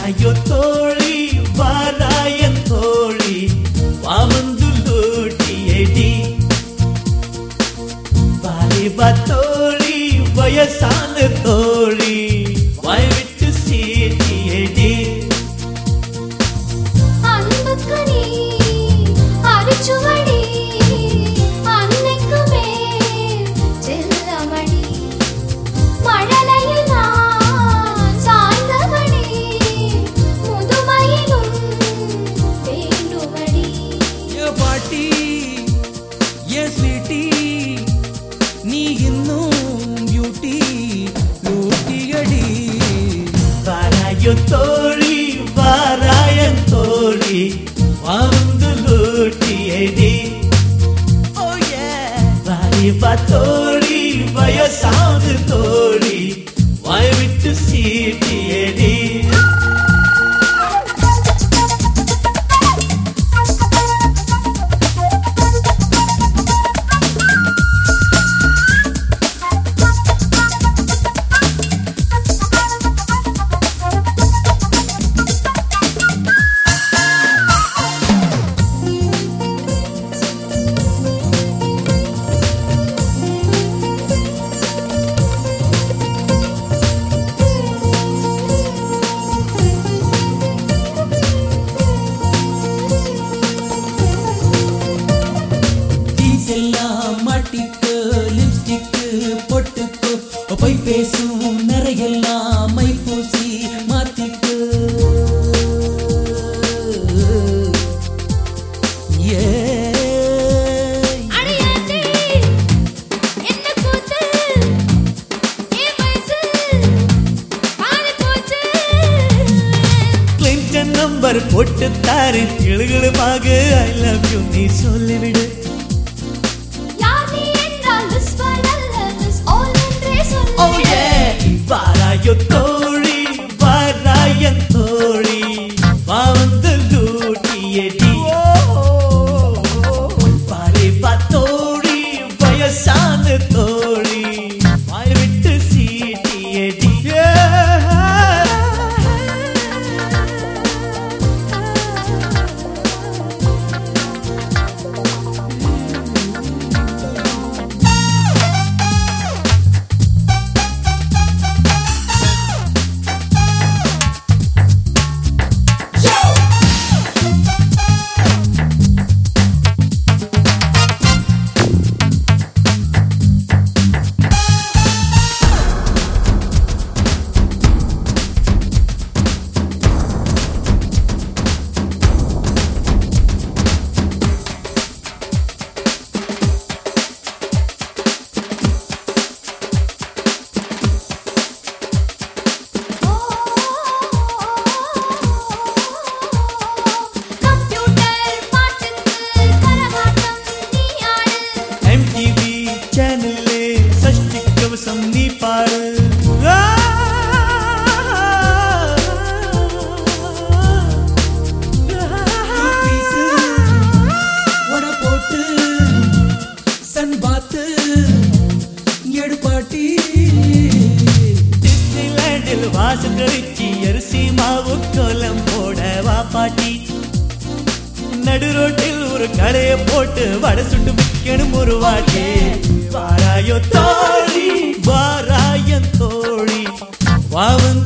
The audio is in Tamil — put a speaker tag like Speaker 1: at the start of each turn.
Speaker 1: வாராயோ தோழி வாராயன் தோழி வாமந்து லூட்டியடி வாலிபா தோழி வயசான தோழி வாய் விட்டு சீட்டியடி
Speaker 2: அன்புக்கு நீ அரிச்சுவடி அன்னைக்கு மேல் செல்லமடி மழலையில் நான் சாய்ந்தபடி முதுமையிலும் வேண்டுமடி
Speaker 3: ஏ பாட்டி ஏ ஸ்வீட்டி நீ இன்னும் பியூட்டி லூட்டியடி
Speaker 1: வாராயோ தோழி வாராயன் தோழி வாந்து லூட்டியடி
Speaker 3: ஓ ஏ
Speaker 1: வாலிபா தோழி வயசான தோழி வாய் விட்டு சீட்டியடி
Speaker 3: டீஸ் எல்லாம் மாட்டிக்கு லிப்ஸ்டிக்கு பொட்டுக்கு பொய் பேசும் நிறையெல்லாம் மை பூசி மாத்திக்கு ஏ
Speaker 2: அடியாத்தி என்ன கூத்து ஏ வயசு பாதி போச்சு
Speaker 1: கிளின்டன் நம்பர் போட்டு தாரு கிளுகிளுமாக ஐ லவ் யூ நீ சொல்லிவிடு
Speaker 2: யார் நீ என்றால் விஸ்வல் அல்ல மிஸ் ஆல் என்றே
Speaker 1: ஓ
Speaker 2: சொல்லு
Speaker 1: ஏ வாராயோ தோழி வாராயன் தோழி வா வந்து லூட்டியடி வாலிபா தோழி வயசான தோழி வாய் விட்டு சீட்டியடி
Speaker 2: கம்ப்யூட்டர் பாட்டுக்கு கரகாட்டம் நீ ஆடு
Speaker 1: எம்டிவி சேனல்லே சஷ்டி கவசம் நீ பாடு
Speaker 3: பீஸு உட போட்டு சன் பாத்து எடுப்பாட்டி
Speaker 1: டிஸ்னிலேண்டில் வாசல் கழிச்சு அரிசி மாவு கோலம் போட வா பாட்டி நடு ரோட்டில் ஒரு கடையை போட்டு வடை சுட்டு விற்கணும் ஒரு வாட்டி வாராயோ தோழி வாராயன் தோழி வா வந்து